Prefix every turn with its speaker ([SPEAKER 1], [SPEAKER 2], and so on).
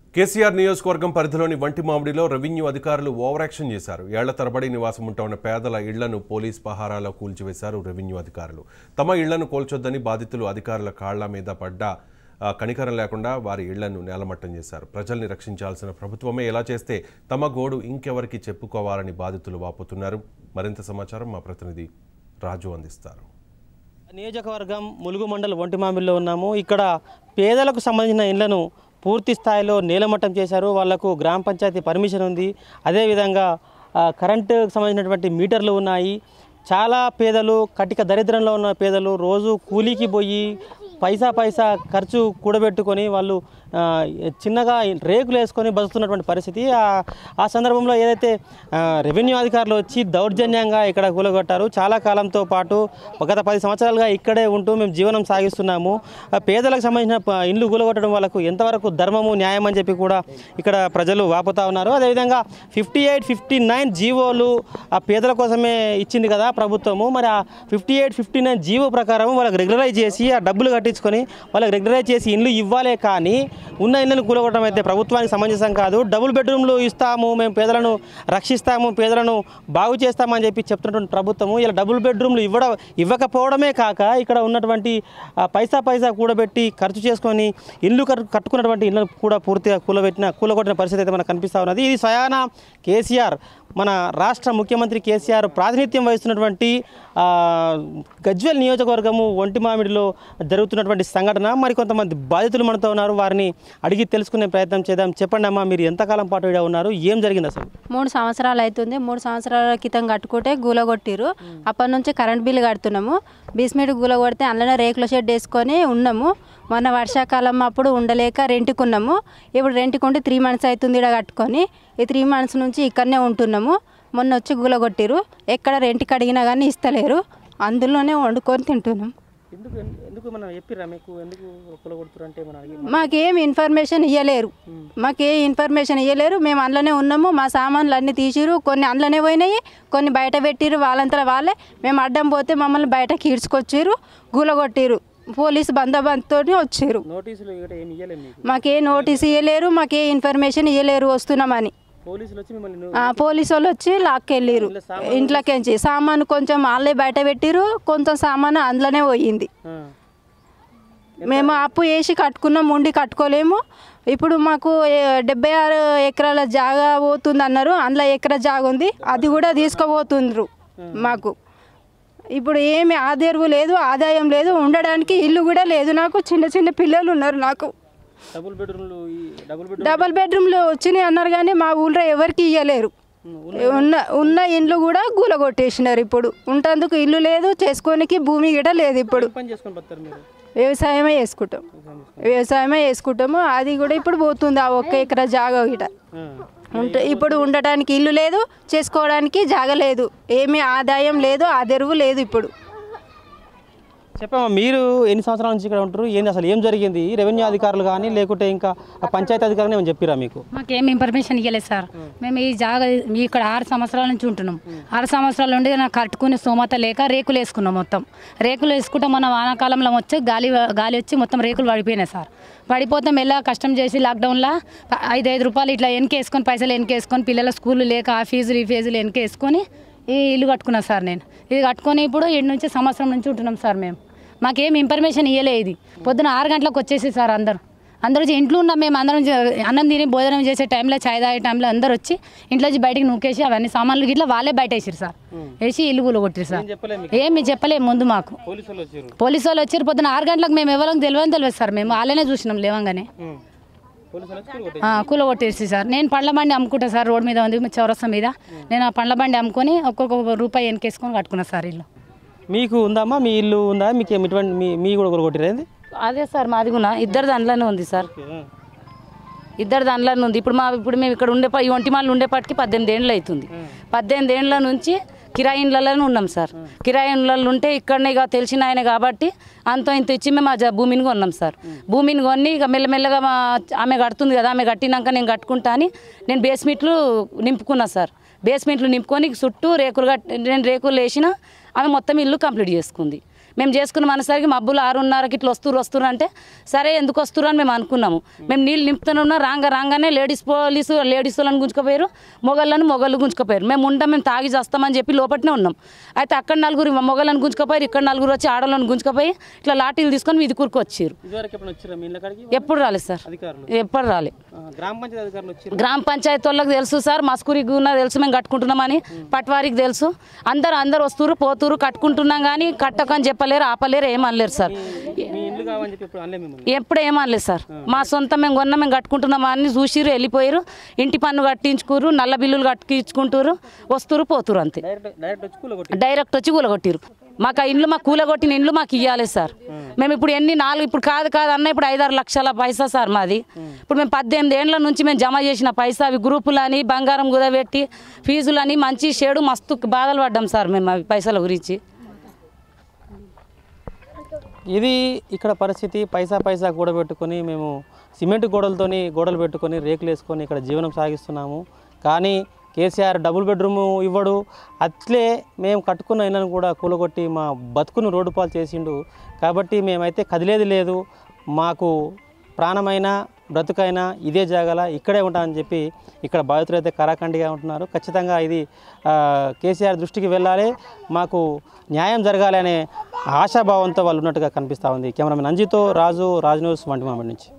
[SPEAKER 1] కేసీఆర్ నియోజకవర్గం పరిధిలోని వంటి మామిడిలో రెవెన్యూ అధికారులు ఓవర్ యాక్షన్ చేశారు ఏళ్ల తరబడి నివాసం ఉంటున్న పేదల ఇళ్లను పోలీస్ పహారాలో కూల్చివేశారు రెవెన్యూ అధికారులు తమ ఇళ్లను కోల్చొద్దని బాధితులు అధికారుల కాళ్ల మీద పడ్డ ఆ, కనికరం లేకుండా వారి ఇళ్లను నేలమట్టం చేశారు ప్రజల్ని రక్షించాల్సిన ప్రభుత్వమే ఎలా చేస్తే తమ గోడు ఇంకెవరికి చెప్పుకోవాలని బాధితులు వాపోతున్నారు మరింత సమాచారం మా ప్రతినిధి రాజు అందిస్తారు
[SPEAKER 2] నియోజకవర్గం ములుగు మండల ఒంటిమామిడిలో ఉన్నాము ఇక్కడ పేదలకు సంబంధించిన ఇళ్లను పూర్తి స్థాయిలో నీలమట్టం చేశారు వాళ్లకు గ్రామ పంచాయతీ పర్మిషన్ ఉంది అదేవిధంగా ఆ, కరెంటుకు సంబంధించినటువంటి మీటర్లు ఉన్నాయి చాలా పేదలు కటిక దరిద్రంలో ఉన్న పేదలు రోజు కూలీకి పోయి పైసా పైసా ఖర్చు కూడబెట్టుకొని వాళ్ళు ఆ, చిన్నగా రేకులు వేసుకొని బతుకుతున్నటువంటి పరిస్థితి ఆ- ఆ సందర్భంలో ఏదైతే ఆ, రెవెన్యూ అధికారులు వచ్చి దౌర్జన్యంగా ఇక్కడ కూలగొట్టారు చాలా కాలంతో పాటు గత పది సంవత్సరాలుగా ఇక్కడే ఉంటూ మేము జీవనం సాగిస్తున్నాము ఆ, పేదలకు సంబంధించిన ప- ఇండ్లు కూలగొట్టడం వాళ్ళకు ఎంతవరకు ధర్మము న్యాయం అని చెప్పి కూడా ఇక్కడ ప్రజలు వాపోతా ఉన్నారు అదేవిధంగా ఫిఫ్టీ ఎయిట్ ఫిఫ్టీ నైన్ జీవోలు ఆ పేదల కోసమే ఇచ్చింది కదా ప్రభుత్వము మరి ఆ fifty eight fifty nine GO ప్రకారం వాళ్ళకి రెగ్యులరైజ్ చేసి ఆ డబ్బులు కట్టించుకొని వాళ్ళకి రెగ్యులరైజ్ చేసి ఇండ్లు ఇవ్వాలే కానీ ఉన్న ఇళ్ళను కూలగొట్టడం అయితే ప్రభుత్వానికి సమంజసం కాదు డబుల్ బెడ్రూమ్లు ఇస్తాము మేము పేదలను రక్షిస్తాము పేదలను బాగు చేస్తామని చెప్పి చెప్తున్నటువంటి ప్రభుత్వము ఇలా డబుల్ బెడ్రూమ్లు ఇవ్వడం ఇవ్వకపోవడమే కాక ఇక్కడ ఉన్నటువంటి ఆ, పైసా పైసా కూడబెట్టి ఖర్చు చేసుకొని ఇల్లు కట్టు- కట్టుకున్నటువంటి ఇళ్ళను కూడా పూర్తిగా కూలబెట్టిన కూలగొట్టిన పరిస్థితి అయితే మనకు కనిపిస్తూ ఉన్నది ఇది స్వయాన కేసీఆర్ మన రాష్ట్ర ముఖ్యమంత్రి కేసీఆర్ ప్రాతినిధ్యం వహిస్తున్నటువంటి ఆ, గజ్వెల్ నియోజకవర్గము ఒంటి మామిడిలో జరుగుతున్నటువంటి సంఘటన మరి కొంతమంది బాధితులు మనతో ఉన్నారు వారిని అడిగి తెలుసుకునే ప్రయత్నం చేద్దాం చెప్పండి అమ్మా మీరు ఎంతకాలం పాటు ఈడ ఉన్నారు ఏం జరిగింది అసలు
[SPEAKER 3] మూడు సంవత్సరాలు అవుతుంది మూడు సంవత్సరాల క్రితం కట్టుకుంటే గూల కొట్టిరు అప్పటి నుంచి కరెంట్ బిల్లు కడుతున్నాము బీస్మీట్ గూల కొడితే అందులోనే రేకుల షెడ్ వేసుకొని ఉన్నాము మొన్న వర్షాకాలం అప్పుడు ఉండలేక రెంట్కున్నాము ఇప్పుడు రెంట్కుంటే త్రీ మంత్స్ అవుతుంది ఇక్కడ కట్టుకొని ఈ త్రీ మంత్స్ నుంచి ఇక్కడనే ఉంటున్నాము మొన్న వచ్చి గూల కొట్టిరు ఎక్కడ రెంట్కి అడిగినా కానీ ఇస్తలేరు అందులోనే వండుకొని తింటున్నాం
[SPEAKER 2] ఎందుకు ఎందుకు మనం చెప్పిరా మీకు ఎందుకు కూలగొడుతున్నారు అంటే మనం అడిగి
[SPEAKER 3] మాకేం ఇన్ఫర్మేషన్ ఇవ్వలేరు మాకే ఇన్ఫర్మేషన్ ఇవ్వలేరు మేము అందులోనే ఉన్నాము మా సామాన్లు అన్నీ తీసిరు కొన్ని అందులోనే పోయినాయి కొన్ని బయట పెట్టిరు వాళ్ళంతా వాళ్ళే మేము అడ్డం పోతే మమ్మల్ని బయటకి ఈడ్చుకొచ్చిర్రు గూలగొట్టిరు పోలీసు బందోబస్తుతో వచ్చారు
[SPEAKER 2] నోటీసులు ఇక్కడ ఏమి ఇవ్వలేదు మీకు
[SPEAKER 3] మాకే నోటీస్ ఇవ్వలేరు మాకే ఇన్ఫర్మేషన్ ఇవ్వలేరు వస్తున్నామని
[SPEAKER 2] పోలీసులు వచ్చి మిమ్మల్ని
[SPEAKER 3] ఆ, పోలీసు వాళ్ళు వచ్చి లాక్కెళ్ళిరు ఇంట్లోకించి సామాను కొంచెం వాళ్ళే బయట పెట్టిరు కొంత సామాను అందులోనే పోయింది మేము అప్పు వేసి కట్టుకున్నాం ఉండి కట్టుకోలేము ఇప్పుడు మాకు ఏ- డెబ్బై ఆరు ఎకరాల జాగా పోతుంది అన్నారు అందులో ఎకరా జాగా ఉంది అది కూడా తీసుకుపోతుండ్రు మాకు ఇప్పుడు ఏమి ఆదెరువు లేదు ఆదాయం లేదు ఉండడానికి ఇల్లు కూడా లేదు నాకు చిన్న చిన్న పిల్లలు ఉన్నారు నాకు
[SPEAKER 2] డబుల్ బెడ్రూమ్లు ఈ డబుల్ బెడ్రూమ్
[SPEAKER 3] డబల్ బెడ్రూమ్లు వచ్చినాయి అన్నారు కానీ మా ఊళ్ళో ఎవరికి ఇవ్వలేరు ఉన్న ఉన్న ఇండ్లు కూడా కూలగొట్టేసినారు ఇప్పుడు ఉంటందుకు ఇల్లు లేదు చేసుకోనికి భూమి గిట లేదు ఇప్పుడు
[SPEAKER 2] పని చేసుకొని పోతారు మీరు
[SPEAKER 3] వ్యవసాయమే చేసుకుంటాం వ్యవసాయమే చేసుకుంటాము అది కూడా ఇప్పుడు పోతుంది ఆ ఒక్క ఎకరా జాగా గిట ఉంట ఇప్పుడు ఉండటానికి ఇల్లు లేదు చేసుకోవడానికి జాగ లేదు ఏమీ ఆదాయం లేదు ఆదెరువు లేదు ఇప్పుడు
[SPEAKER 2] చెప్పమ్మా మీరు ఎన్ని సంవత్సరాల నుంచి ఇక్కడ ఉంటారు ఏంది అసలు ఏం జరిగింది రెవెన్యూ అధికారులు కానీ లేకుంటే ఇంకా ఆ పంచాయతీ అధికారులు ఏమైనా చెప్పిరా మీకు
[SPEAKER 4] మాకేం ఇన్ఫర్మేషన్ ఇవ్వలేదు సార్ మేము ఈ జాగా మీ ఇక్కడ ఆరు సంవత్సరాల నుంచి ఉంటున్నాం ఆరు సంవత్సరాల నుండి నాకు కట్టుకునే స్తోమత లేక రేకులు వేసుకున్నాం మొత్తం రేకులు వేసుకుంటే మన వానాకాలంలో వచ్చి గాలి గాలి వచ్చి మొత్తం రేకులు పడిపోయినాయి సార్ పడిపోతే మెల్ల కష్టం చేసి లాక్డౌన్లో ఐదు ఐదు రూపాయలు ఇట్లా వెనకేసుకొని పైసలు వెనకేసుకొని పిల్లల స్కూల్ లేక ఆ ఫీజులు ఈ ఫీజులు వెనకేసుకొని ఈ ఇల్లు కట్టుకున్నా సార్ నేను ఇది కట్టుకొని ఇప్పుడు ఏడు నుంచి సంవత్సరం నుంచి ఉంటున్నాం సార్ మేము మాకేం ఇన్ఫర్మేషన్ ఇవ్వలే ఇది పొద్దున ఆరు గంటలకు వచ్చేసి సార్ అందరు అందరూ వచ్చి ఇంట్లో ఉన్నాం మేము అందరం చే- అన్నం తిని భోజనం చేసే టైంలో చాయ్ తాగే టైంలో అందరూ వచ్చి ఇంట్లో వచ్చి బయటికి నూకేసి అవన్నీ సామాన్లు గిట్లా వాళ్ళే బయట వేసారు సార్ వేసి ఇల్లు కూల కొట్టిరు సార్
[SPEAKER 2] చెప్పలే
[SPEAKER 4] ఏమి చెప్పలే ముందు మాకు
[SPEAKER 2] పోలీసు వాళ్ళు వచ్చారు
[SPEAKER 4] పోలీసు వాళ్ళు వచ్చారు పొద్దున ఆరు గంటలకు మేము ఎవరికి తెలియని తెలియదు సార్ మేము వాళ్ళనే చూసినాం లేవంగానే
[SPEAKER 2] పోలీసు వాళ్ళు వచ్చి కొట్టారు.
[SPEAKER 4] ఆ, కూల కొట్టేసి సార్ నేను పండ్ల బండి అమ్ముకుంటా సార్ రోడ్ మీద ఉంది చౌరస్తా మీద నేను ఆ పండ్ల బండి అమ్ముకొని ఒక్కొక్క రూపాయి వెనకేసుకొని కట్టుకున్నా సార్ ఇల్లు
[SPEAKER 2] మీకు ఉందమ్మా మీ ఇల్లు ఉందా మీకు ఏమి ఇటువంటి మీ మీ కూడా కొట్టిరేంది
[SPEAKER 5] అదే సార్ మాది కూడా ఇద్దరు దాంట్లోనే ఉంది సార్ ఇద్దరు దాంట్లోనే ఉంది ఇప్పుడు మా ఇప్పుడు మేము ఇక్కడ ఉండే ఈ ఒంటి మాలు ఉండేపాటికి పద్దెనిమిది ఏండ్లు అవుతుంది పద్దెనిమిది ఏండ్ల నుంచి కిరాయి ఇండ్లలోనే ఉన్నాం సార్ కిరాయి ఇండ్లలో ఉంటే ఇక్కడనే ఇక తెలిసిన ఆయన కాబట్టి అంత ఇంత ఇచ్చి మేము ఆ జ- భూమిని కొన్నాం సార్ భూమిని కొన్ని ఇక మెల్లమెల్లగా మా ఆమె కడుతుంది కదా ఆమె కట్టినాక నేను కట్టుకుంటా అని నేను బేస్మెంట్లు నింపుకున్నా సార్ బేస్మెంట్లు నింపుకొని చుట్టూ రేకులు కట్టి నేను రేకులు వేసిన ఆమె మొత్తం ఇల్లు కంప్లీట్ చేసుకుంది మేము చేసుకున్న మనసరికి మబ్బులు ఆరున్నరకి ఇట్లా వస్తురు వస్తురు అంటే సరే ఎందుకు వస్తురు అని మేము అనుకున్నాము మేము నీళ్ళు నింపుతూనే ఉన్నాం రాంగ రాగానే లేడీస్ పోలీసు లేడీస్ వాళ్ళని గుంజుకుపోయారు మొగళ్ళను మొగళ్ళు గుంజుకుపోయారు మేము ఉంటాం మేము తాగి చేస్తామని చెప్పి లోపట్నే ఉన్నాం అయితే అక్కడ నలుగురు మొగలను గుంజుకుపోయారు ఇక్కడ నలుగురు వచ్చి ఆడవాళ్ళని గుంజుకుపోయి ఇట్లా లాఠీలు తీసుకొని వీధి కూరుకు వచ్చారు
[SPEAKER 2] ఇదివరకు ఎప్పుడు వచ్చారా మీ ఇళ్ళ కాడికి
[SPEAKER 5] ఎప్పుడు రాలేదు సార్
[SPEAKER 2] అధికారులు
[SPEAKER 5] ఎప్పుడు రాలే
[SPEAKER 2] ఆ, గ్రామ పంచాయతీ అధికారులు వచ్చారు
[SPEAKER 5] గ్రామ పంచాయతీ వాళ్ళకి తెలుసు సార్ మస్కూరికి ఉన్న తెలుసు మేము కట్టుకుంటున్నామని పట్వారికి తెలుసు అందరు అందరు వస్తురు పోతురు కట్టుకుంటున్నాం కానీ కట్టకని చెప్పలేరు ఆపలేరు ఏమనలేరు సార్
[SPEAKER 2] మీ ఇల్లు కావని చెప్పి ఇప్పుడు అనలే మిమ్మల్ని
[SPEAKER 5] ఎప్పుడు ఏమనలేదు సార్ మా సొంత మేము కొన్నాం మేము కట్టుకుంటున్నామా అని చూసిరు వెళ్ళిపోయారు ఇంటి పన్ను కట్టించుకురు నల్ల బిల్లులు కట్టించుకుంటారు వస్తురు పోతురు అంతే
[SPEAKER 2] డైరెక్ట్ డైరెక్ట్ వచ్చి కూలగొట్టి
[SPEAKER 5] డైరెక్ట్ వచ్చి కూలగొట్టిరు మాకు ఆ ఇండ్లు మాకు కూలగొట్టిన ఇండ్లు మాకు ఇవ్వాలి సార్ మేము ఇప్పుడు ఎన్ని నాలుగు ఇప్పుడు కాదు కాదు అన్న ఇప్పుడు ఐదారు లక్షల పైసా సార్ మాది ఇప్పుడు మేము పద్దెనిమిది ఏండ్ల నుంచి మేము జమ చేసిన పైసా అవి గ్రూపులని బంగారం కుదబెట్టి ఫీజులని మంచి షేడు మస్తు బాధలు పడ్డాం సార్ మేము అవి పైసల గురించి
[SPEAKER 2] ఇది ఇక్కడ పరిస్థితి పైసా పైసా కూడబెట్టుకొని మేము సిమెంట్ గోడలతోని గోడలు పెట్టుకొని రేకులు వేసుకొని ఇక్కడ జీవనం సాగిస్తున్నాము కానీ కేసీఆర్ డబుల్ బెడ్రూమ్ ఇవ్వడు అట్లే మేము కట్టుకున్న ఇళ్ళను కూడా కూలగొట్టి మా బతుకును రోడ్డు పాలు చేసిండు కాబట్టి మేమైతే కదిలేది లేదు మాకు ప్రాణమైన బ్రతుకైనా ఇదే జాగాల ఇక్కడే ఉంటామని చెప్పి ఇక్కడ బాధితులు అయితే కరాఖండిగా ఉంటున్నారు ఖచ్చితంగా ఇది ఆ, కేసీఆర్ దృష్టికి వెళ్ళాలి మాకు న్యాయం జరగాలి అనే ఆశాభావంతో వాళ్ళు ఉన్నట్టుగా కనిపిస్తూ ఉంది కెమెరామెన్ అంజితో రాజు రాజ్ న్యూస్ వంటి మామిడి నుంచి